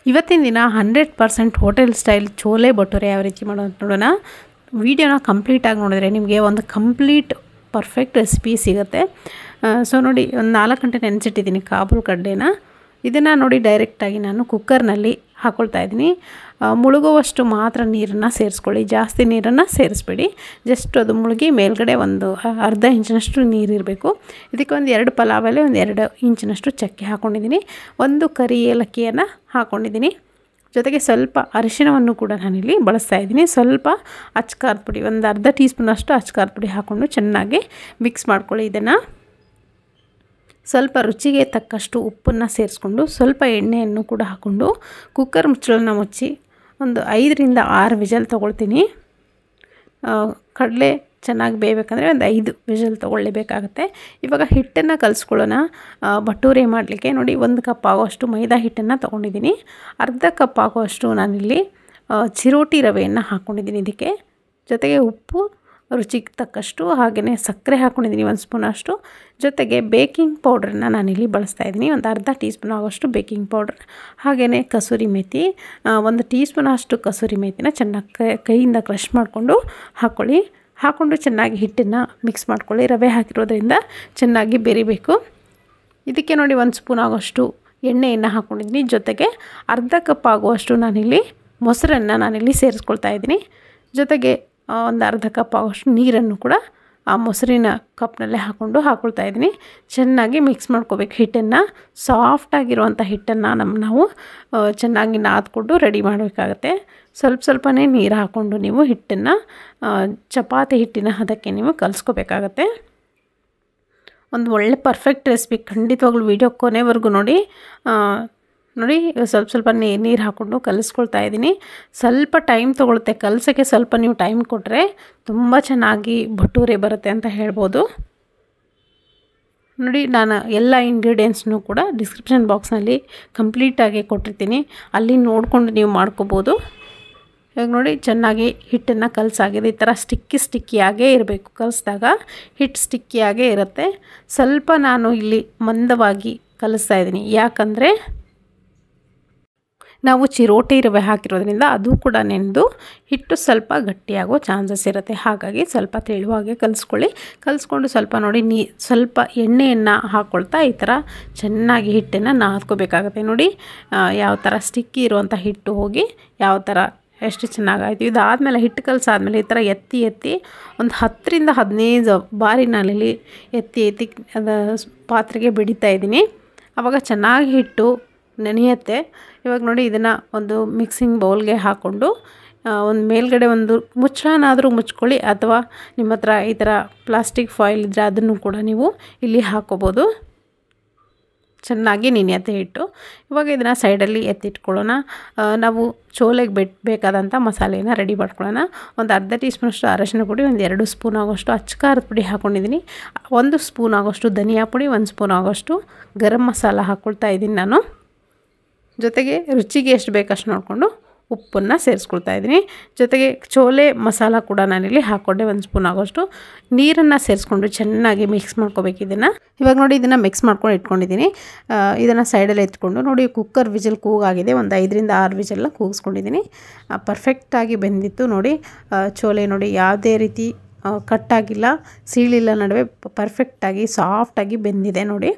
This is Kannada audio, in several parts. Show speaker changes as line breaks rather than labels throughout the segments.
ಇವತ್ತಿನ ದಿನ hundred percent hotel style chole bhature ಯಾವ ರೀತಿ ಮಾಡೋದು ನೋಡೋಣ ವೀಡಿಯೋನ ಕಂಪ್ಲೀಟಾಗಿ ನೋಡಿದ್ರೆ ನಿಮಗೆ ಒಂದು ಕಂಪ್ಲೀಟ್ ಪರ್ಫೆಕ್ಟ್ ರೆಸಿಪಿ ಸಿಗುತ್ತೆ ಸೊ ನೋಡಿ ಒಂದು ನಾಲ್ಕು ಗಂಟೆ ನೆನೆಸಿಟ್ಟಿದ್ದೀನಿ ಕಾಬೂಲ್ ಕಡ್ಲೆನ ಇದನ್ನು ನೋಡಿ ಡೈರೆಕ್ಟಾಗಿ ನಾನು ಕುಕ್ಕರ್ನಲ್ಲಿ ಹಾಕ್ಕೊಳ್ತಾ ಇದ್ದೀನಿ ಮುಳುಗುವಷ್ಟು ಮಾತ್ರ ನೀರನ್ನು ಸೇರಿಸ್ಕೊಳ್ಳಿ ಜಾಸ್ತಿ ನೀರನ್ನು ಸೇರಿಸ್ಬೇಡಿ ಜಸ್ಟ್ ಅದು ಮುಳುಗಿ ಮೇಲ್ಗಡೆ ಒಂದು ಅರ್ಧ ಇಂಚಿನಷ್ಟು ನೀರಿರಬೇಕು ಇದಕ್ಕೆ ಒಂದು ಎರಡು ಪಲಾವ್ ಎಲೆ ಒಂದು ಎರಡು ಇಂಚಿನಷ್ಟು ಚಕ್ಕೆ ಹಾಕ್ಕೊಂಡಿದ್ದೀನಿ ಒಂದು ಕರಿ ಏಲಕ್ಕಿಯನ್ನು ಹಾಕ್ಕೊಂಡಿದ್ದೀನಿ ಜೊತೆಗೆ ಸ್ವಲ್ಪ ಅರಿಶಿಣವನ್ನು ಕೂಡ ನಾನಿಲ್ಲಿ ಬಳಸ್ತಾ ಇದ್ದೀನಿ ಸ್ವಲ್ಪ ಅಚ್ಕಾರದ ಪುಡಿ ಒಂದು ಅರ್ಧ ಟೀ ಸ್ಪೂನಷ್ಟು ಅಚ್ಕಾರದ ಪುಡಿ ಹಾಕ್ಕೊಂಡು ಚೆನ್ನಾಗಿ ಮಿಕ್ಸ್ ಮಾಡ್ಕೊಳ್ಳಿ ಇದನ್ನು ಸ್ವಲ್ಪ ರುಚಿಗೆ ತಕ್ಕಷ್ಟು ಉಪ್ಪನ್ನು ಸೇರಿಸ್ಕೊಂಡು ಸ್ವಲ್ಪ ಎಣ್ಣೆಯನ್ನು ಕೂಡ ಹಾಕ್ಕೊಂಡು ಕುಕ್ಕರ್ ಮುಚ್ಚಳನ ಮುಚ್ಚಿ ಒಂದು ಐದರಿಂದ ಆರು ವಿಜಲ್ ತೊಗೊಳ್ತೀನಿ ಕಡಲೆ ಚೆನ್ನಾಗಿ ಬೇಯಬೇಕಂದ್ರೆ ಒಂದು ಐದು ವಿಜಲ್ ತೊಗೊಳ್ಳೇಬೇಕಾಗತ್ತೆ ಇವಾಗ ಹಿಟ್ಟನ್ನು ಕಲಿಸ್ಕೊಳ್ಳೋಣ ಭಟೂರೆ ಮಾಡಲಿಕ್ಕೆ ನೋಡಿ ಒಂದು ಕಪ್ ಆಗೋಷ್ಟು ಮೈದಾ ಹಿಟ್ಟನ್ನು ತೊಗೊಂಡಿದ್ದೀನಿ ಅರ್ಧ ಕಪ್ ಆಗೋಷ್ಟು ನಾನಿಲ್ಲಿ ಚಿರೋಟಿ ರವೆಯನ್ನು ಹಾಕ್ಕೊಂಡಿದ್ದೀನಿ ಇದಕ್ಕೆ ಜೊತೆಗೆ ಉಪ್ಪು ರುಚಿಗೆ ತಕ್ಕಷ್ಟು ಹಾಗೆಯೇ ಸಕ್ಕರೆ ಹಾಕ್ಕೊಂಡಿದ್ದೀನಿ ಒಂದು ಸ್ಪೂನ್ ಅಷ್ಟು ಜೊತೆಗೆ ಬೇಕಿಂಗ್ ಪೌಡ್ರನ್ನ ನಾನಿಲ್ಲಿ ಬಳಸ್ತಾ ಇದ್ದೀನಿ ಒಂದು ಅರ್ಧ ಟೀ ಸ್ಪೂನ್ ಆಗೋಷ್ಟು ಬೇಕಿಂಗ್ ಪೌಡ್ರ್ ಹಾಗೆಯೇ ಕಸೂರಿ ಮೇಥಿ ಒಂದು ಟೀ ಸ್ಪೂನ್ ಅಷ್ಟು ಕಸೂರಿ ಮೇಥಿನ ಚೆನ್ನಾಗಿ ಕೈಯಿಂದ ಕ್ರಷ್ ಮಾಡಿಕೊಂಡು ಹಾಕ್ಕೊಳ್ಳಿ ಹಾಕ್ಕೊಂಡು ಚೆನ್ನಾಗಿ ಹಿಟ್ಟನ್ನು ಮಿಕ್ಸ್ ಮಾಡ್ಕೊಳ್ಳಿ ರವೆ ಹಾಕಿರೋದ್ರಿಂದ ಚೆನ್ನಾಗಿ ಬೆರಿಬೇಕು ಇದಕ್ಕೆ ನೋಡಿ ಒಂದು ಸ್ಪೂನ್ ಆಗೋಷ್ಟು ಎಣ್ಣೆಯನ್ನು ಹಾಕ್ಕೊಂಡಿದ್ದೀನಿ ಜೊತೆಗೆ ಅರ್ಧ ಕಪ್ ಆಗುವಷ್ಟು ನಾನಿಲ್ಲಿ ಮೊಸರನ್ನು ನಾನಿಲ್ಲಿ ಸೇರಿಸ್ಕೊಳ್ತಾ ಇದ್ದೀನಿ ಜೊತೆಗೆ ಒಂದು ಅರ್ಧ ಕಪ್ ಆಗೋಷ್ಟು ನೀರನ್ನು ಕೂಡ ಆ ಮೊಸರಿನ ಕಪ್ನಲ್ಲೇ ಹಾಕ್ಕೊಂಡು ಹಾಕ್ಕೊಳ್ತಾ ಇದ್ದೀನಿ ಚೆನ್ನಾಗಿ ಮಿಕ್ಸ್ ಮಾಡ್ಕೋಬೇಕು ಹಿಟ್ಟನ್ನು ಸಾಫ್ಟಾಗಿರುವಂಥ ಹಿಟ್ಟನ್ನು ನಮ್ಮ ನಾವು ಚೆನ್ನಾಗಿ ನಾದ್ಕೊಂಡು ರೆಡಿ ಮಾಡಬೇಕಾಗತ್ತೆ ಸ್ವಲ್ಪ ಸ್ವಲ್ಪನೇ ನೀರು ಹಾಕ್ಕೊಂಡು ನೀವು ಹಿಟ್ಟನ್ನು ಚಪಾತಿ ಹಿಟ್ಟಿನ ಹದಕ್ಕೆ ನೀವು ಕಲಿಸ್ಕೋಬೇಕಾಗತ್ತೆ ಒಂದು ಒಳ್ಳೆ ಪರ್ಫೆಕ್ಟ್ ರೆಸಿಪಿ ಖಂಡಿತವಾಗ್ಲೂ ವೀಡಿಯೋ ಕೊನೆವರೆಗೂ ನೋಡಿ ನೋಡಿ ಸ್ವಲ್ಪ ಸ್ವಲ್ಪ ನೀರು ನೀರು ಹಾಕ್ಕೊಂಡು ಕಲಿಸ್ಕೊಳ್ತಾ ಇದ್ದೀನಿ ಸ್ವಲ್ಪ ಟೈಮ್ ತೊಗೊಳುತ್ತೆ ಕಲಸೋಕ್ಕೆ ಸ್ವಲ್ಪ ನೀವು ಟೈಮ್ ಕೊಟ್ಟರೆ ತುಂಬ ಚೆನ್ನಾಗಿ ಭಟೂರೆ ಬರುತ್ತೆ ಅಂತ ಹೇಳ್ಬೋದು ನೋಡಿ ನಾನು ಎಲ್ಲ ಇಂಗ್ರೀಡಿಯೆಂಟ್ಸ್ನೂ ಕೂಡ ಡಿಸ್ಕ್ರಿಪ್ಷನ್ ಬಾಕ್ಸ್ನಲ್ಲಿ ಕಂಪ್ಲೀಟಾಗಿ ಕೊಟ್ಟಿರ್ತೀನಿ ಅಲ್ಲಿ ನೋಡಿಕೊಂಡು ನೀವು ಮಾಡ್ಕೋಬೋದು ಇವಾಗ ನೋಡಿ ಚೆನ್ನಾಗಿ ಹಿಟ್ಟನ್ನು ಕಲಸಾಗಿದೆ ಈ ಥರ ಸ್ಟಿಕ್ಕಿ ಸ್ಟಿಕ್ಕಿಯಾಗೇ ಇರಬೇಕು ಕಲಿಸಿದಾಗ ಹಿಟ್ಟು ಸ್ಟಿಕ್ಕಿಯಾಗೇ ಇರುತ್ತೆ ಸ್ವಲ್ಪ ನಾನು ಇಲ್ಲಿ ಮಂದವಾಗಿ ಕಲಿಸ್ತಾ ಇದ್ದೀನಿ ಯಾಕಂದರೆ ನಾವು ಚಿರೋಟಿ ರವೆ ಹಾಕಿರೋದ್ರಿಂದ ಅದು ಕೂಡ ನೆನೆದು ಹಿಟ್ಟು ಸ್ವಲ್ಪ ಗಟ್ಟಿಯಾಗೋ ಚಾನ್ಸಸ್ ಇರುತ್ತೆ ಹಾಗಾಗಿ ಸ್ವಲ್ಪ ತೆಳುವಾಗೆ ಕಲಿಸ್ಕೊಳ್ಳಿ ಕಲಿಸ್ಕೊಂಡು ಸ್ವಲ್ಪ ನೋಡಿ ನೀ ಸ್ವಲ್ಪ ಎಣ್ಣೆಯನ್ನು ಹಾಕ್ಕೊಳ್ತಾ ಈ ಥರ ಚೆನ್ನಾಗಿ ಹಿಟ್ಟನ್ನು ನಾದ್ಕೋಬೇಕಾಗತ್ತೆ ನೋಡಿ ಯಾವ ಥರ ಸ್ಟಿಕ್ಕಿ ಇರುವಂಥ ಹಿಟ್ಟು ಹೋಗಿ ಯಾವ ಥರ ಎಷ್ಟು ಚೆನ್ನಾಗಾಯಿತು ಇದಾದಮೇಲೆ ಹಿಟ್ಟು ಕಲಸಾದ್ಮೇಲೆ ಈ ಥರ ಎತ್ತಿ ಎತ್ತಿ ಒಂದು ಹತ್ತರಿಂದ ಹದಿನೈದು ಬಾರಿ ನಾನಿಲ್ಲಿ ಎತ್ತಿ ಎತ್ತಿ ಅದು ಪಾತ್ರೆಗೆ ಬಿಡಿತಾ ಇದ್ದೀನಿ ಆವಾಗ ಚೆನ್ನಾಗಿ ಹಿಟ್ಟು ನೆನೆಯುತ್ತೆ ಇವಾಗ ನೋಡಿ ಇದನ್ನು ಒಂದು ಮಿಕ್ಸಿಂಗ್ ಬೌಲ್ಗೆ ಹಾಕ್ಕೊಂಡು ಒಂದು ಮೇಲ್ಗಡೆ ಒಂದು ಮುಚ್ಚಳನಾದರೂ ಮುಚ್ಕೊಳ್ಳಿ ಅಥವಾ ನಿಮ್ಮ ಹತ್ರ ಈ ಥರ ಪ್ಲಾಸ್ಟಿಕ್ ಫಾಯಿಲ್ ಇದ್ದರೆ ಅದನ್ನು ಕೂಡ ನೀವು ಇಲ್ಲಿ ಹಾಕ್ಕೋಬೋದು ಚೆನ್ನಾಗಿ ನೆನೆಯತ್ತೆ ಹಿಟ್ಟು ಇವಾಗ ಇದನ್ನು ಸೈಡಲ್ಲಿ ಎತ್ತಿಟ್ಕೊಳ್ಳೋಣ ನಾವು ಚೋಲೆಗೆ ಬೆಟ್ ಬೇಕಾದಂಥ ಮಸಾಲೆನ ರೆಡಿ ಮಾಡ್ಕೊಳ್ಳೋಣ ಒಂದು ಅರ್ಧ ಟೀ ಸ್ಪೂನಷ್ಟು ಅರಶಿನ ಪುಡಿ ಒಂದು ಎರಡು ಸ್ಪೂನ್ ಆಗೋಷ್ಟು ಅಚ್ಕಾರದ ಪುಡಿ ಹಾಕ್ಕೊಂಡಿದ್ದೀನಿ ಒಂದು ಸ್ಪೂನ್ ಆಗೋಷ್ಟು ಧನಿಯಾ ಪುಡಿ ಒಂದು ಸ್ಪೂನ್ ಆಗೋಷ್ಟು ಗರಂ ಮಸಾಲ ಹಾಕ್ಕೊಳ್ತಾ ಇದ್ದೀನಿ ನಾನು ಜೊತೆಗೆ ರುಚಿಗೆ ಎಷ್ಟು ಬೇಕಷ್ಟು ನೋಡಿಕೊಂಡು ಉಪ್ಪನ್ನು ಸೇರಿಸ್ಕೊಳ್ತಾ ಇದ್ದೀನಿ ಜೊತೆಗೆ ಚೋಲೆ ಮಸಾಲ ಕೂಡ ನಾನಿಲ್ಲಿ ಹಾಕ್ಕೊಂಡೆ ಒಂದು ಸ್ಪೂನ್ ಆಗೋಷ್ಟು ನೀರನ್ನು ಸೇರಿಸ್ಕೊಂಡು ಚೆನ್ನಾಗಿ ಮಿಕ್ಸ್ ಮಾಡ್ಕೋಬೇಕು ಇದನ್ನು ಇವಾಗ ನೋಡಿ ಇದನ್ನು ಮಿಕ್ಸ್ ಮಾಡ್ಕೊಂಡು ಇಟ್ಕೊಂಡಿದ್ದೀನಿ ಇದನ್ನು ಸೈಡಲ್ಲಿ ಎತ್ಕೊಂಡು ನೋಡಿ ಕುಕ್ಕರ್ ವಿಜಲ್ ಕೂಗಾಗಿದೆ ಒಂದು ಐದರಿಂದ ಆರು ವಿಜಲ್ನ ಕೂಗಿಸ್ಕೊಂಡಿದ್ದೀನಿ ಪರ್ಫೆಕ್ಟಾಗಿ ಬೆಂದಿತ್ತು ನೋಡಿ ಚೋಲೆ ನೋಡಿ ಯಾವುದೇ ರೀತಿ ಕಟ್ಟಾಗಿಲ್ಲ ಸೀಳಿಲ್ಲ ನಡುವೆ ಪರ್ಫೆಕ್ಟಾಗಿ ಸಾಫ್ಟಾಗಿ ಬೆಂದಿದೆ ನೋಡಿ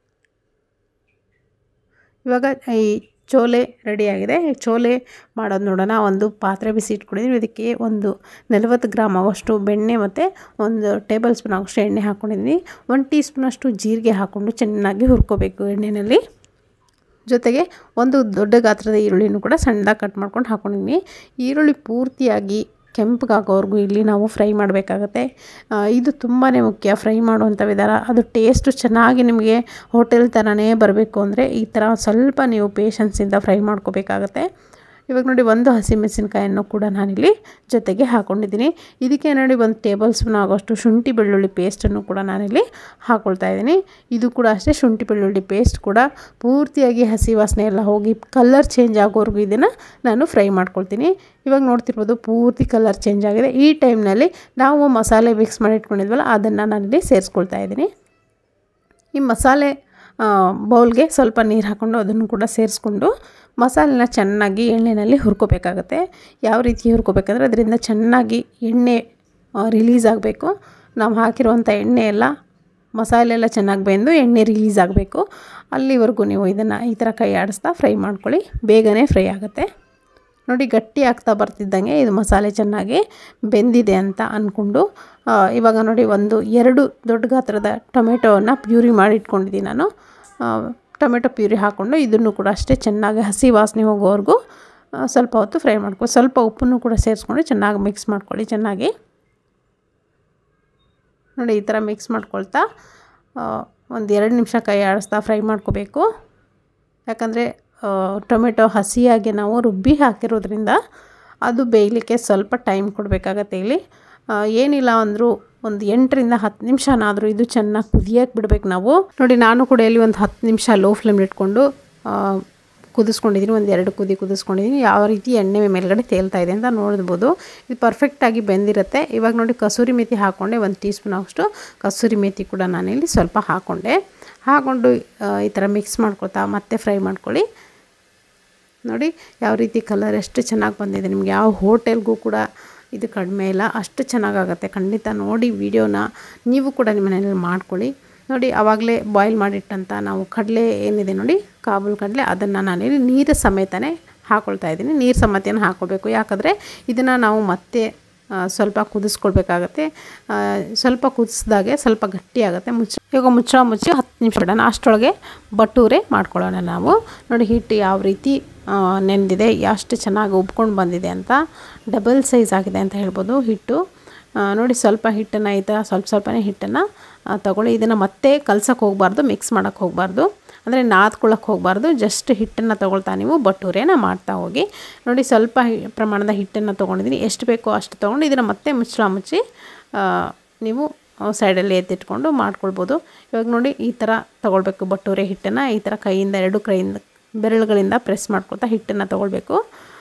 ಇವಾಗ ಈ ಚೋಲೆ ರೆಡಿಯಾಗಿದೆ ಚೋಲೆ ಮಾಡೋದು ನೋಡೋಣ ಒಂದು ಪಾತ್ರೆ ಬಿಸಿ ಇಟ್ಕೊಂಡಿದ್ದೀನಿ ಇದಕ್ಕೆ ಒಂದು ನಲವತ್ತು ಗ್ರಾಮ್ ಆಗೋಷ್ಟು ಬೆಣ್ಣೆ ಮತ್ತು ಒಂದು ಟೇಬಲ್ ಸ್ಪೂನ್ ಆಗೋಷ್ಟು ಎಣ್ಣೆ ಹಾಕ್ಕೊಂಡಿದ್ದೀನಿ ಒಂದು ಟೀ ಸ್ಪೂನಷ್ಟು ಜೀರಿಗೆ ಹಾಕ್ಕೊಂಡು ಚೆನ್ನಾಗಿ ಹುರ್ಕೋಬೇಕು ಎಣ್ಣೆಯಲ್ಲಿ ಜೊತೆಗೆ ಒಂದು ದೊಡ್ಡ ಗಾತ್ರದ ಈರುಳ್ಳಿನೂ ಕೂಡ ಸಣ್ಣದಾಗಿ ಕಟ್ ಮಾಡ್ಕೊಂಡು ಹಾಕ್ಕೊಂಡಿದ್ದೀನಿ ಈರುಳ್ಳಿ ಪೂರ್ತಿಯಾಗಿ ಕೆಂಪಗಾಗೋವರೆಗೂ ಇಲ್ಲಿ ನಾವು ಫ್ರೈ ಮಾಡಬೇಕಾಗತ್ತೆ ಇದು ತುಂಬಾ ಮುಖ್ಯ ಫ್ರೈ ಮಾಡುವಂಥ ವಿಧಾನ ಅದು ಟೇಸ್ಟು ಚೆನ್ನಾಗಿ ನಿಮಗೆ ಹೋಟೆಲ್ ಥರನೇ ಬರಬೇಕು ಅಂದರೆ ಈ ಥರ ಸ್ವಲ್ಪ ನೀವು ಪೇಷನ್ಸಿಂದ ಫ್ರೈ ಮಾಡ್ಕೋಬೇಕಾಗತ್ತೆ ಇವಾಗ ನೋಡಿ ಒಂದು ಹಸಿಮೆಣಸಿನ್ಕಾಯನ್ನು ಕೂಡ ನಾನಿಲ್ಲಿ ಜೊತೆಗೆ ಹಾಕ್ಕೊಂಡಿದ್ದೀನಿ ಇದಕ್ಕೆ ನೋಡಿ ಒಂದು ಟೇಬಲ್ ಸ್ಪೂನ್ ಆಗೋಷ್ಟು ಶುಂಠಿ ಬೆಳ್ಳುಳ್ಳಿ ಪೇಸ್ಟನ್ನು ಕೂಡ ನಾನಿಲ್ಲಿ ಹಾಕ್ಕೊಳ್ತಾ ಇದ್ದೀನಿ ಇದು ಕೂಡ ಅಷ್ಟೇ ಶುಂಠಿ ಬೆಳ್ಳುಳ್ಳಿ ಪೇಸ್ಟ್ ಕೂಡ ಪೂರ್ತಿಯಾಗಿ ಹಸಿ ವಾಸನೆ ಎಲ್ಲ ಹೋಗಿ ಕಲರ್ ಚೇಂಜ್ ಆಗೋವರೆಗೂ ಇದನ್ನು ನಾನು ಫ್ರೈ ಮಾಡ್ಕೊಳ್ತೀನಿ ಇವಾಗ ನೋಡ್ತಿರ್ಬೋದು ಪೂರ್ತಿ ಕಲರ್ ಚೇಂಜ್ ಆಗಿದೆ ಈ ಟೈಮ್ನಲ್ಲಿ ನಾವು ಮಸಾಲೆ ಮಿಕ್ಸ್ ಮಾಡಿ ಇಟ್ಕೊಂಡಿದ್ವಲ್ಲ ಅದನ್ನು ನಾನಿಲ್ಲಿ ಸೇರಿಸ್ಕೊಳ್ತಾ ಇದ್ದೀನಿ ಈ ಮಸಾಲೆ ಬೌಲ್ಗೆ ಸ್ವಲ್ಪ ನೀರು ಹಾಕ್ಕೊಂಡು ಅದನ್ನು ಕೂಡ ಸೇರಿಸ್ಕೊಂಡು ಮಸಾಲೆನ ಚೆನ್ನಾಗಿ ಎಣ್ಣೆಯಲ್ಲಿ ಹುರ್ಕೋಬೇಕಾಗತ್ತೆ ಯಾವ ರೀತಿ ಹುರ್ಕೋಬೇಕಂದ್ರೆ ಅದರಿಂದ ಚೆನ್ನಾಗಿ ಎಣ್ಣೆ ರಿಲೀಸ್ ಆಗಬೇಕು ನಾವು ಹಾಕಿರುವಂಥ ಎಣ್ಣೆ ಎಲ್ಲ ಮಸಾಲೆ ಎಲ್ಲ ಚೆನ್ನಾಗಿ ಬೆಂದು ಎಣ್ಣೆ ರಿಲೀಸ್ ಆಗಬೇಕು ಅಲ್ಲಿವರೆಗೂ ನೀವು ಇದನ್ನು ಈ ಥರ ಕೈ ಆಡಿಸ್ತಾ ಫ್ರೈ ಮಾಡ್ಕೊಳ್ಳಿ ಬೇಗನೆ ಫ್ರೈ ಆಗುತ್ತೆ ನೋಡಿ ಗಟ್ಟಿ ಆಗ್ತಾ ಬರ್ತಿದ್ದಂಗೆ ಇದು ಮಸಾಲೆ ಚೆನ್ನಾಗಿ ಬೆಂದಿದೆ ಅಂತ ಅಂದ್ಕೊಂಡು ಇವಾಗ ನೋಡಿ ಒಂದು ಎರಡು ದೊಡ್ಡ ಗಾತ್ರದ ಟೊಮೆಟೋವನ್ನು ಪ್ಯೂರಿ ಮಾಡಿ ಇಟ್ಕೊಂಡಿದ್ದೀನಿ ನಾನು ಟೊಮೆಟೊ ಪ್ಯೂರಿ ಹಾಕ್ಕೊಂಡು ಇದನ್ನು ಕೂಡ ಅಷ್ಟೇ ಚೆನ್ನಾಗಿ ಹಸಿ ವಾಸನೆ ಹೋಗೋವರೆಗೂ ಸ್ವಲ್ಪ ಹೊತ್ತು ಫ್ರೈ ಮಾಡ್ಕೊ ಸ್ವಲ್ಪ ಉಪ್ಪನ್ನು ಕೂಡ ಸೇರಿಸ್ಕೊಂಡು ಚೆನ್ನಾಗಿ ಮಿಕ್ಸ್ ಮಾಡ್ಕೊಳ್ಳಿ ಚೆನ್ನಾಗಿ ನೋಡಿ ಈ ಥರ ಮಿಕ್ಸ್ ಮಾಡ್ಕೊಳ್ತಾ ಒಂದು ಎರಡು ನಿಮಿಷ ಕೈ ಆಡಿಸ್ತಾ ಫ್ರೈ ಮಾಡ್ಕೋಬೇಕು ಯಾಕಂದರೆ ಟೊಮೆಟೊ ಹಸಿಯಾಗಿ ನಾವು ರುಬ್ಬಿ ಹಾಕಿರೋದ್ರಿಂದ ಅದು ಬೇಯಲಿಕ್ಕೆ ಸ್ವಲ್ಪ ಟೈಮ್ ಕೊಡಬೇಕಾಗತ್ತೆ ಇಲ್ಲಿ ಏನಿಲ್ಲ ಅಂದರೂ ಒಂದು ಎಂಟರಿಂದ ಹತ್ತು ನಿಮಿಷನಾದರೂ ಇದು ಚೆನ್ನಾಗಿ ಕುದಿಯಕ್ಕೆ ಬಿಡ್ಬೇಕು ನಾವು ನೋಡಿ ನಾನು ಕೂಡ ಇಲ್ಲಿ ಒಂದು ಹತ್ತು ನಿಮಿಷ ಲೋ ಫ್ಲೇಮ್ ಇಟ್ಕೊಂಡು ಕುದಿಸ್ಕೊಂಡಿದ್ದೀನಿ ಒಂದು ಎರಡು ಕುದಿ ಕುದಿಸ್ಕೊಂಡಿದ್ದೀನಿ ಯಾವ ರೀತಿ ಎಣ್ಣೆ ಮೇಲ್ಗಡೆ ತೇಲ್ತಾ ಇದೆ ಅಂತ ನೋಡ್ಬೋದು ಇದು ಪರ್ಫೆಕ್ಟಾಗಿ ಬೆಂದಿರುತ್ತೆ ಇವಾಗ ನೋಡಿ ಕಸೂರಿ ಮೇಥಿ ಹಾಕ್ಕೊಂಡೆ ಒಂದು ಟೀ ಸ್ಪೂನ್ ಅಷ್ಟು ಕಸೂರಿ ಮೇಥಿ ಕೂಡ ನಾನಿಲ್ಲಿ ಸ್ವಲ್ಪ ಹಾಕ್ಕೊಂಡೆ ಹಾಕ್ಕೊಂಡು ಈ ಥರ ಮಿಕ್ಸ್ ಮಾಡ್ಕೊತಾ ಮತ್ತೆ ಫ್ರೈ ಮಾಡ್ಕೊಳ್ಳಿ ನೋಡಿ ಯಾವ ರೀತಿ ಕಲರ್ ಎಷ್ಟು ಚೆನ್ನಾಗಿ ಬಂದಿದೆ ನಿಮ್ಗೆ ಯಾವ ಹೋಟೆಲ್ಗೂ ಕೂಡ ಇದು ಕಡಿಮೆ ಇಲ್ಲ ಅಷ್ಟು ಚೆನ್ನಾಗಾಗುತ್ತೆ ಖಂಡಿತ ನೋಡಿ ವಿಡಿಯೋನ ನೀವು ಕೂಡ ನಿಮ್ಮ ಮನೆಯಲ್ಲಿ ಮಾಡ್ಕೊಳ್ಳಿ ನೋಡಿ ಆವಾಗಲೇ ಬಾಯ್ಲ್ ಮಾಡಿಟ್ಟಂಥ ನಾವು ಕಡಲೆ ಏನಿದೆ ನೋಡಿ ಕಾಬೂಲ್ ಕಡಲೆ ಅದನ್ನು ನಾನಿಲ್ಲಿ ನೀರು ಸಮೇತನೇ ಹಾಕ್ಕೊಳ್ತಾ ಇದ್ದೀನಿ ನೀರು ಸಮೇತನೇ ಹಾಕ್ಕೊಳ್ಬೇಕು ಯಾಕಂದರೆ ಇದನ್ನು ನಾವು ಮತ್ತೆ ಸ್ವಲ್ಪ ಕುದಿಸ್ಕೊಳ್ಬೇಕಾಗತ್ತೆ ಸ್ವಲ್ಪ ಕುದಿಸ್ದಾಗೆ ಸ್ವಲ್ಪ ಗಟ್ಟಿ ಆಗುತ್ತೆ ಮುಚ್ಚ ಇವಾಗ ಮುಚ್ಚಳ ಮುಚ್ಚಿ ಹತ್ತು ನಿಮಿಷ ಬಿಡೋಣ ಅಷ್ಟರೊಳಗೆ ಬಟೂರೆ ಮಾಡ್ಕೊಳ್ಳೋಣ ನಾವು ನೋಡಿ ಹಿಟ್ಟು ಯಾವ ರೀತಿ ನೆಂದಿದೆ ಎಷ್ಟು ಚೆನ್ನಾಗಿ ಉಬ್ಕೊಂಡು ಬಂದಿದೆ ಅಂತ ಡಬಲ್ ಸೈಜ್ ಆಗಿದೆ ಅಂತ ಹೇಳ್ಬೋದು ಹಿಟ್ಟು ನೋಡಿ ಸ್ವಲ್ಪ ಹಿಟ್ಟನ್ನು ಈ ಥರ ಸ್ವಲ್ಪ ಸ್ವಲ್ಪನೇ ಹಿಟ್ಟನ್ನು ತಗೊಳ್ಳಿ ಇದನ್ನು ಮತ್ತೆ ಕಲ್ಸಕ್ಕೆ ಹೋಗಬಾರ್ದು ಮಿಕ್ಸ್ ಮಾಡೋಕ್ಕೆ ಹೋಗಬಾರ್ದು ಅಂದರೆ ನಾದ್ಕೊಳ್ಳೋಕೆ ಹೋಗಬಾರ್ದು ಜಸ್ಟ್ ಹಿಟ್ಟನ್ನು ತೊಗೊಳ್ತಾ ನೀವು ಬಟೂರೆನ ಮಾಡ್ತಾ ಹೋಗಿ ನೋಡಿ ಸ್ವಲ್ಪ ಪ್ರಮಾಣದ ಹಿಟ್ಟನ್ನು ತೊಗೊಂಡಿದ್ದೀನಿ ಎಷ್ಟು ಬೇಕೋ ಅಷ್ಟು ತೊಗೊಂಡು ಇದನ್ನು ಮತ್ತೆ ಮುಚ್ಚಳ ಮುಚ್ಚಿ ನೀವು ಸೈಡಲ್ಲಿ ಎತ್ತಿಟ್ಕೊಂಡು ಮಾಡ್ಕೊಳ್ಬೋದು ಇವಾಗ ನೋಡಿ ಈ ಥರ ತೊಗೊಳ್ಬೇಕು ಬಟೂರೆ ಹಿಟ್ಟನ್ನು ಈ ಥರ ಕೈಯಿಂದ ಎರಡು ಕೈಯಿಂದ ಬೆರಳುಗಳಿಂದ ಪ್ರೆಸ್ ಮಾಡ್ಕೊತಾ ಹಿಟ್ಟನ್ನು ತೊಗೊಳ್ಬೇಕು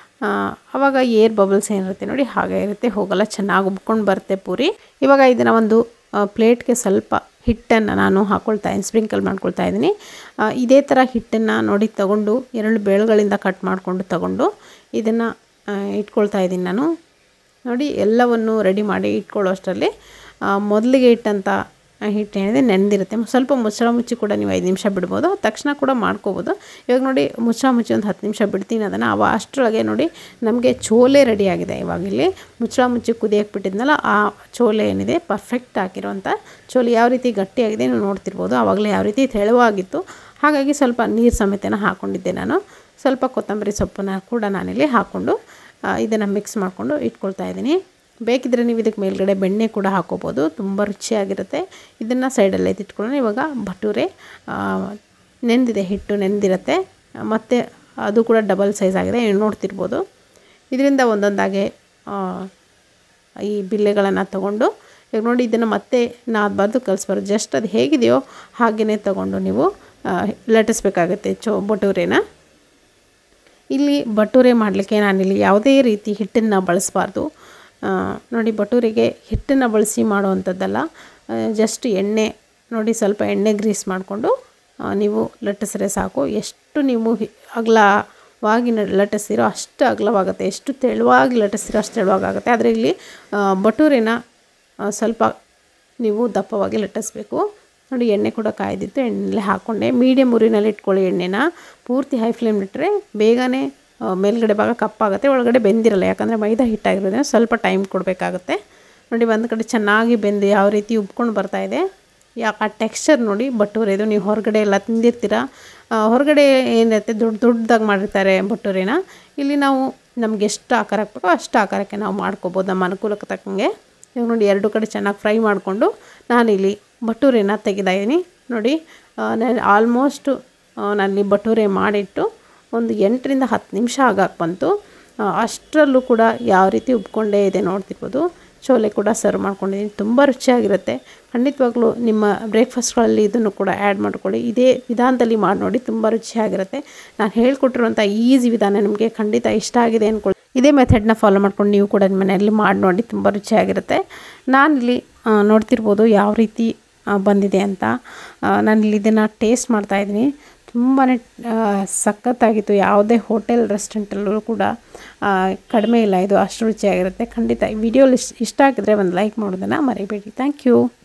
ಆವಾಗ ಏರ್ ಬಬಲ್ಸ್ ಏನಿರುತ್ತೆ ನೋಡಿ ಹಾಗೆ ಇರುತ್ತೆ ಹೋಗಲ್ಲ ಚೆನ್ನಾಗಿ ಉಬ್ಕೊಂಡು ಬರುತ್ತೆ ಪೂರಿ ಇವಾಗ ಇದನ್ನು ಒಂದು ಪ್ಲೇಟ್ಗೆ ಸ್ವಲ್ಪ ಹಿಟ್ಟನ್ನು ನಾನು ಹಾಕ್ಕೊಳ್ತಾ ಇದ್ದೀನಿ ಸ್ಪ್ರಿಂಕಲ್ ಮಾಡ್ಕೊಳ್ತಾ ಇದ್ದೀನಿ ಇದೇ ಥರ ಹಿಟ್ಟನ್ನು ನೋಡಿ ತಗೊಂಡು ಎರಡು ಬೇಳುಗಳಿಂದ ಕಟ್ ಮಾಡಿಕೊಂಡು ತಗೊಂಡು ಇದನ್ನು ಇಟ್ಕೊಳ್ತಾ ಇದ್ದೀನಿ ನಾನು ನೋಡಿ ಎಲ್ಲವನ್ನು ರೆಡಿ ಮಾಡಿ ಇಟ್ಕೊಳ್ಳೋ ಅಷ್ಟರಲ್ಲಿ ಮೊದಲಿಗೆ ಇಟ್ಟಂಥ ಹಿಟ್ಟು ಏನಿದೆ ನೆನೆದಿರುತ್ತೆ ಸ್ವಲ್ಪ ಮುಚ್ಚಳ ಮುಚ್ಚಿ ಕೂಡ ನೀವು ಐದು ನಿಮಿಷ ಬಿಡ್ಬೋದು ತಕ್ಷಣ ಕೂಡ ಮಾಡ್ಕೋಬೋದು ಇವಾಗ ನೋಡಿ ಮುಚ್ಚಳ ಮುಚ್ಚಿ ಒಂದು ಹತ್ತು ನಿಮಿಷ ಬಿಡ್ತೀನಿ ಅದನ್ನು ಅವ ಅಷ್ಟರೊಳಗೆ ನೋಡಿ ನಮಗೆ ಚೋಲೆ ರೆಡಿ ಆಗಿದೆ ಇವಾಗ ಇಲ್ಲಿ ಮುಚ್ಚಳ ಮುಚ್ಚಿ ಕುದಿಯಕ್ಕೆ ಬಿಟ್ಟಿದ್ನಲ್ಲ ಆ ಚೋಲೆ ಏನಿದೆ ಪರ್ಫೆಕ್ಟ್ ಹಾಕಿರೋಂಥ ಚೋಲೆ ಯಾವ ರೀತಿ ಗಟ್ಟಿಯಾಗಿದೆ ನೀವು ನೋಡ್ತಿರ್ಬೋದು ಆವಾಗಲೇ ಯಾವ ರೀತಿ ತೆಳುವಾಗಿತ್ತು ಹಾಗಾಗಿ ಸ್ವಲ್ಪ ನೀರು ಸಮೇತನ ಹಾಕ್ಕೊಂಡಿದ್ದೆ ನಾನು ಸ್ವಲ್ಪ ಕೊತ್ತಂಬರಿ ಸೊಪ್ಪನ್ನು ಕೂಡ ನಾನಿಲ್ಲಿ ಹಾಕ್ಕೊಂಡು ಇದನ್ನು ಮಿಕ್ಸ್ ಮಾಡಿಕೊಂಡು ಇಟ್ಕೊಳ್ತಾ ಇದ್ದೀನಿ ಬೇಕಿದ್ರೆ ನೀವು ಇದಕ್ಕೆ ಮೇಲ್ಗಡೆ ಬೆಣ್ಣೆ ಕೂಡ ಹಾಕೋಬೋದು ತುಂಬ ರುಚಿಯಾಗಿರುತ್ತೆ ಇದನ್ನು ಸೈಡಲ್ಲಿ ಎತ್ತಿಟ್ಕೊಳ್ಳೋಣ ಇವಾಗ ಭಟೂರೆ ನೆಂದಿದೆ ಹಿಟ್ಟು ನೆಂದಿರುತ್ತೆ ಮತ್ತು ಅದು ಕೂಡ ಡಬಲ್ ಸೈಜ್ ಆಗಿದೆ ನೀವು ನೋಡ್ತಿರ್ಬೋದು ಇದರಿಂದ ಒಂದೊಂದಾಗೆ ಈ ಬಿಲ್ಲೆಗಳನ್ನು ತಗೊಂಡು ಈಗ ನೋಡಿ ಇದನ್ನು ಮತ್ತೆ ನಾದಬಾರ್ದು ಕಲಿಸ್ಬಾರ್ದು ಜಸ್ಟ್ ಅದು ಹೇಗಿದೆಯೋ ಹಾಗೆಯೇ ತಗೊಂಡು ನೀವು ಲಟ್ಟಿಸ್ಬೇಕಾಗತ್ತೆ ಚೋ ಭಟೂರೆನ ಇಲ್ಲಿ ಭಟೂರೆ ಮಾಡಲಿಕ್ಕೆ ನಾನಿಲ್ಲಿ ಯಾವುದೇ ರೀತಿ ಹಿಟ್ಟನ್ನು ಬಳಸಬಾರ್ದು ನೋಡಿ ಭಟೂರಿಗೆ ಹಿಟ್ಟನ್ನು ಬಳಸಿ ಮಾಡುವಂಥದ್ದಲ್ಲ ಜಸ್ಟ್ ಎಣ್ಣೆ ನೋಡಿ ಸ್ವಲ್ಪ ಎಣ್ಣೆ ಗ್ರೀಸ್ ಮಾಡಿಕೊಂಡು ನೀವು ಲಟ್ಟಿಸ್ರೆ ಸಾಕು ಎಷ್ಟು ನೀವು ಅಗಲವಾಗಿ ಲಟ್ಟಿಸ್ತೀರೋ ಅಷ್ಟು ಅಗಲವಾಗುತ್ತೆ ಎಷ್ಟು ತೆಳುವಾಗಿ ಲಟ್ಟಿಸ್ತೀರೋ ಅಷ್ಟು ತೆಳುವಾಗುತ್ತೆ ಆದರೆ ಇಲ್ಲಿ ಭಟೂರಿನ ಸ್ವಲ್ಪ ನೀವು ದಪ್ಪವಾಗಿ ಲಟ್ಟಿಸ್ಬೇಕು ನೋಡಿ ಎಣ್ಣೆ ಕೂಡ ಕಾಯ್ದಿತ್ತು ಎಣ್ಣೆಲೆ ಹಾಕ್ಕೊಂಡೆ ಮೀಡಿಯಮ್ ಉರಿನಲ್ಲಿ ಇಟ್ಕೊಳ್ಳಿ ಎಣ್ಣೆನ ಪೂರ್ತಿ ಹೈ ಫ್ಲೇಮ್ ಇಟ್ಟರೆ ಬೇಗನೆ ಮೇಲ್ಗಡೆ ಭಾಗ ಕಪ್ಪಾಗುತ್ತೆ ಒಳಗಡೆ ಬೆಂದಿರಲ್ಲ ಯಾಕಂದರೆ ಮೈದಾ ಹಿಟ್ಟಾಗಿರೋದ್ರಿಂದ ಸ್ವಲ್ಪ ಟೈಮ್ ಕೊಡಬೇಕಾಗುತ್ತೆ ನೋಡಿ ಒಂದು ಕಡೆ ಚೆನ್ನಾಗಿ ಬೆಂದು ಯಾವ ರೀತಿ ಉಬ್ಕೊಂಡು ಬರ್ತಾಯಿದೆ ಯಾಕೆ ಆ ಟೆಕ್ಸ್ಚರ್ ನೋಡಿ ಬಟೂರೆ ಇದು ನೀವು ಹೊರಗಡೆ ಎಲ್ಲ ತಿಂದಿರ್ತೀರ ಹೊರಗಡೆ ಏನಿರುತ್ತೆ ದೊಡ್ಡ ದೊಡ್ಡದಾಗಿ ಮಾಡಿರ್ತಾರೆ ಬಟೂರೆನ ಇಲ್ಲಿ ನಾವು ನಮ್ಗೆ ಎಷ್ಟು ಆಕಾರ ಹಾಕ್ಬೇಕೋ ಅಷ್ಟು ಆಕಾರಕ್ಕೆ ನಾವು ಮಾಡ್ಕೋಬೋದು ನಮ್ಮ ಅನುಕೂಲಕ್ಕೆ ತಕ್ಕಂಗೆ ಇವಾಗ ನೋಡಿ ಎರಡು ಕಡೆ ಚೆನ್ನಾಗಿ ಫ್ರೈ ಮಾಡಿಕೊಂಡು ನಾನಿಲ್ಲಿ ಬಟೂರೆನ ತೆಗೆದಿದ್ದೀನಿ ನೋಡಿ ನಾನು ಆಲ್ಮೋಸ್ಟು ನಾನಿಲ್ಲಿ ಬಟೂರೆ ಮಾಡಿಟ್ಟು ಒಂದು ಎಂಟರಿಂದ ಹತ್ತು ನಿಮಿಷ ಆಗಕ್ಕೆ ಬಂತು ಅಷ್ಟರಲ್ಲೂ ಕೂಡ ಯಾವ ರೀತಿ ಉಬ್ಕೊಂಡೇ ಇದೆ ನೋಡ್ತಿರ್ಬೋದು ಚೋಲೆ ಕೂಡ ಸರ್ವ್ ಮಾಡ್ಕೊಂಡಿದ್ದೀನಿ ತುಂಬ ರುಚಿಯಾಗಿರುತ್ತೆ ಖಂಡಿತವಾಗ್ಲೂ ನಿಮ್ಮ ಬ್ರೇಕ್ಫಾಸ್ಟ್ಗಳಲ್ಲಿ ಇದನ್ನು ಕೂಡ ಆ್ಯಡ್ ಮಾಡ್ಕೊಳ್ಳಿ ಇದೇ ವಿಧಾನದಲ್ಲಿ ಮಾಡಿ ನೋಡಿ ತುಂಬ ರುಚಿಯಾಗಿರುತ್ತೆ ನಾನು ಹೇಳ್ಕೊಟ್ಟಿರುವಂಥ ಈಸಿ ವಿಧಾನ ನಿಮಗೆ ಖಂಡಿತ ಇಷ್ಟ ಆಗಿದೆ ಅಂದ್ಕೊಳ್ಳಿ ಇದೇ ಮೆಥಡ್ನ ಫಾಲೋ ಮಾಡ್ಕೊಂಡು ನೀವು ಕೂಡ ನಿಮ್ಮ ಮನೆಯಲ್ಲಿ ಮಾಡಿ ನೋಡಿ ತುಂಬ ರುಚಿಯಾಗಿರುತ್ತೆ ನಾನಿಲ್ಲಿ ನೋಡ್ತಿರ್ಬೋದು ಯಾವ ರೀತಿ ಬಂದಿದೆ ಅಂತ ನಾನಿಲ್ಲಿ ಇದನ್ನು ಟೇಸ್ಟ್ ಮಾಡ್ತಾಯಿದ್ದೀನಿ ತುಂಬಾ ಸಖತ್ತಾಗಿತ್ತು ಯಾವುದೇ ಹೋಟೆಲ್ ರೆಸ್ಟೋರೆಂಟಲ್ಲೂ ಕೂಡ ಆ, ಕಡಿಮೆ ಇಲ್ಲ ಇದು ಅಷ್ಟು ರುಚಿಯಾಗಿರುತ್ತೆ ಖಂಡಿತ ಈ ವಿಡಿಯೋ ಇಷ್ಟ ಆಗಿದ್ರೆ ಒಂದು ಲೈಕ್ ಮಾಡೋದನ್ನು ಮರಿಬೇಡಿ ಥ್ಯಾಂಕ್ ಯು